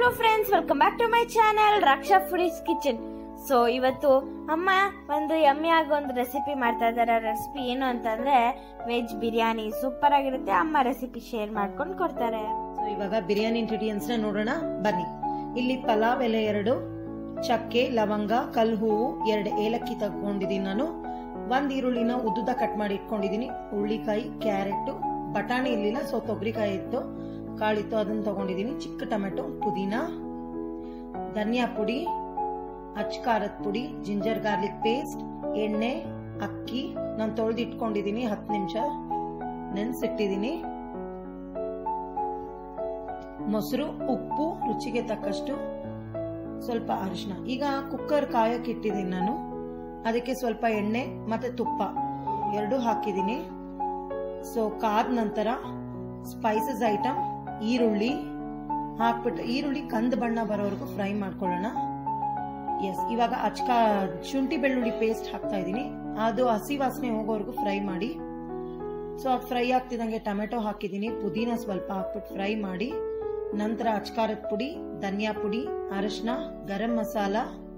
hello friends welcome back to my channel Raksha foodies kitchen so ಇವತ್ತು ಅಮ್ಮ ಒಂದು yummy ಆಗಿ ಒಂದು ರೆಸಿಪಿ ಮಾಡ್ತಾ ಇದ್ದಾರೆ ರೆಸಿಪಿ ಏನು ಅಂತಂದ್ರೆ ವೆಜ್ ಬಿರಿಯಾನಿ ಸೂಪರ್ ಆಗಿರುತ್ತೆ ಅಮ್ಮ ರೆಸಿಪಿ ಶೇರ್ ಮಾಡ್ಕೊಂಡು ಕೊಡ್ತಾರೆ ಸೊ ಇವಾಗ ಬಿರಿಯಾನಿ ಇಂಗ್ರೀಡಿಯೆಂಟ್ಸ್ ನ ನೋಡೋಣ ಬನ್ನಿ ಇಲ್ಲಿ ಪಲಾವ್ ಎಲೆ ಎರಡು ಚಕ್ಕೆ ಲವಂಗ ಕಲ್ ಹೂವು ಎರಡು ಏಲಕ್ಕಿ ತಗೊಂಡಿದ್ದೀನಿ ನಾನು ಒಂದ್ ಈರುಳ್ಳಿನ ಉದ್ದುದ ಕಟ್ ಮಾಡಿ ಇಟ್ಕೊಂಡಿದ್ದೀನಿ ಹುಳ್ಳಿಕಾಯಿ ಕ್ಯಾರೆಟ್ ಬಟಾಣಿ ಇರ್ಲಿಲ್ಲ ಸೊ ತೊಗರಿಕಾಯಿ ಇತ್ತು ಕಾಳಿತ್ತು ಅದನ್ನ ತಗೊಂಡಿದ್ದೀನಿ ಚಿಕ್ಕ ಟೊಮೆಟೊ ಪುದೀನ ಧನಿಯಾ ಪುಡಿ ಅಚ್ ಖಾರದ ಪುಡಿ ಜಿಂಜರ್ ಗಾರ್ಲಿಕ್ ಪೇಸ್ಟ್ ಎಣ್ಣೆ ಅಕ್ಕಿ ನಾನು ತೊಳೆದು ಇಟ್ಕೊಂಡಿದ್ದೀನಿ ಹತ್ತು ನಿಮಿಷ ನೆನ್ಸಿಟ್ಟಿದ್ದೀನಿ ಮೊಸರು ಉಪ್ಪು ರುಚಿಗೆ ತಕ್ಕಷ್ಟು ಸ್ವಲ್ಪ ಅರಿಶಿನ ಈಗ ಕುಕ್ಕರ್ ಕಾಯಕ್ಕೆ ಇಟ್ಟಿದ್ದೀನಿ ನಾನು ಅದಕ್ಕೆ ಸ್ವಲ್ಪ ಎಣ್ಣೆ ಮತ್ತೆ ತುಪ್ಪ ಎರಡು ಹಾಕಿದ್ದೀನಿ ಸೊ ಕಾದ ನಂತರ ಸ್ಪೈಸಸ್ ಐಟಮ್ ಈರುಳ್ಳಿ ಹಾಕ್ಬಿಟ್ಟು ಈರುಳ್ಳಿ ಕಂದು ಬಣ್ಣ ಬರೋವರೆಗೂ ಫ್ರೈ ಮಾಡ್ಕೊಳ್ಳೋಣ ಎಸ್ ಇವಾಗ ಅಚ್ಕ ಶುಂಠಿ ಬೆಳ್ಳುಳ್ಳಿ ಪೇಸ್ಟ್ ಹಾಕ್ತಾ ಇದ್ದೀನಿ ಅದು ಹಸಿ ವಾಸನೆ ಹೋಗೋವರೆಗೂ ಫ್ರೈ ಮಾಡಿ ಸೊ ಅದು ಫ್ರೈ ಆಗ್ತಿದಂಗೆ ಟೊಮೆಟೊ ಹಾಕಿದ್ದೀನಿ ಪುದೀನ ಸ್ವಲ್ಪ ಹಾಕ್ಬಿಟ್ಟು ಫ್ರೈ ಮಾಡಿ ನಂತರ ಅಚ್ಕಾರದ ಪುಡಿ ಧನಿಯಾ ಪುಡಿ ಅರಶಿನ ಗರಂ ಮಸಾಲ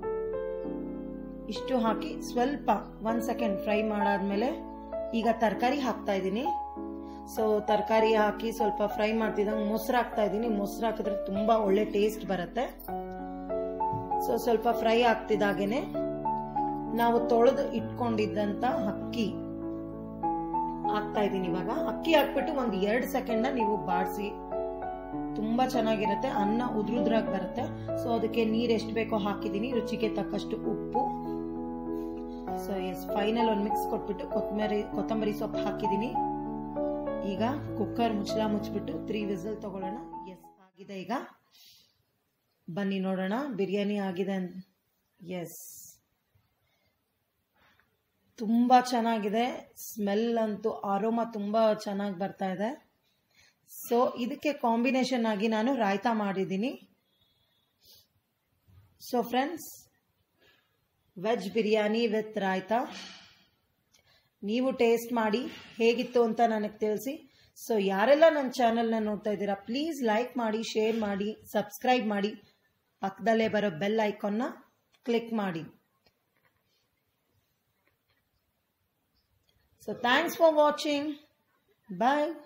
ಇಷ್ಟು ಹಾಕಿ ಸ್ವಲ್ಪ ಒಂದ್ ಸೆಕೆಂಡ್ ಫ್ರೈ ಮಾಡಾದ್ಮೇಲೆ ಈಗ ತರಕಾರಿ ಹಾಕ್ತಾ ಇದ್ದೀನಿ ಸೊ ತರಕಾರಿ ಹಾಕಿ ಸ್ವಲ್ಪ ಫ್ರೈ ಮಾಡ್ತಿದ್ದಂಗೆ ಮೊಸರು ಹಾಕ್ತಾ ಇದ್ದೀನಿ ಮೊಸರು ಹಾಕಿದ್ರೆ ತುಂಬಾ ಒಳ್ಳೆ ಟೇಸ್ಟ್ ಬರುತ್ತೆ ಸೊ ಸ್ವಲ್ಪ ಫ್ರೈ ಆಗ್ತಿದ್ದಾಗೇನೆ ನಾವು ತೊಳೆದು ಇಟ್ಕೊಂಡಿದ್ದಂತ ಅಕ್ಕಿ ಹಾಕ್ತಾ ಇದ್ದೀನಿ ಇವಾಗ ಅಕ್ಕಿ ಹಾಕ್ಬಿಟ್ಟು ಒಂದ್ ಎರಡ್ ಸೆಕೆಂಡ್ ನೀವು ಬಾಡಿಸಿ ತುಂಬಾ ಚೆನ್ನಾಗಿರುತ್ತೆ ಅನ್ನ ಉದ್ರುದ್ರಾಗಿ ಬರುತ್ತೆ ಸೊ ಅದಕ್ಕೆ ನೀರ್ ಎಷ್ಟು ಬೇಕೋ ಹಾಕಿದೀನಿ ರುಚಿಗೆ ತಕ್ಕಷ್ಟು ಉಪ್ಪು ಸೊ ಎಸ್ ಫೈನಲ್ ಒಂದು ಮಿಕ್ಸ್ ಕೊಟ್ಬಿಟ್ಟು ಕೊತ್ತಂಬರಿ ಕೊತ್ತಂಬರಿ ಸೊಪ್ಪು ಹಾಕಿದೀನಿ ಈಗ ಕುಕ್ಕರ್ ಮುಚ್ಚಳ ಮುಚ್ಚಿಬಿಟ್ಟು ತ್ರೀ ವಿಸಲ್ ತಗೊಳ್ಳೋಣ ಎಸ್ ಆಗಿದೆ ಈಗ ಬನ್ನಿ ನೋಡೋಣ ಬಿರಿಯಾನಿ ಆಗಿದೆ ಎಸ್ ತುಂಬಾ ಚೆನ್ನಾಗಿದೆ ಸ್ಮೆಲ್ ಅಂತೂ ಆರೋಮ ತುಂಬಾ ಚೆನ್ನಾಗಿ ಬರ್ತಾ ಇದೆ ಸೊ ಇದಕ್ಕೆ ಕಾಂಬಿನೇಷನ್ ಆಗಿ ನಾನು ರಾಯ್ತಾ ಮಾಡಿದ್ದೀನಿ so friends veg biryani with raita ನೀವು ಟೇಸ್ಟ್ ಮಾಡಿ ಹೇಗಿತ್ತು ಅಂತ ನನಗೆ ತಿಳಿಸಿ ಸೊ ಯಾರೆಲ್ಲ ನನ್ನ ಚಾನೆಲ್ನ ನೋಡ್ತಾ ಇದ್ದೀರಾ ಪ್ಲೀಸ್ ಲೈಕ್ ಮಾಡಿ ಶೇರ್ ಮಾಡಿ ಸಬ್ಸ್ಕ್ರೈಬ್ ಮಾಡಿ ಪಕ್ಕದಲ್ಲೇ ಬರೋ ಬೆಲ್ ಐಕಾನ್ನ ಕ್ಲಿಕ್ ಮಾಡಿ so thanks for watching bye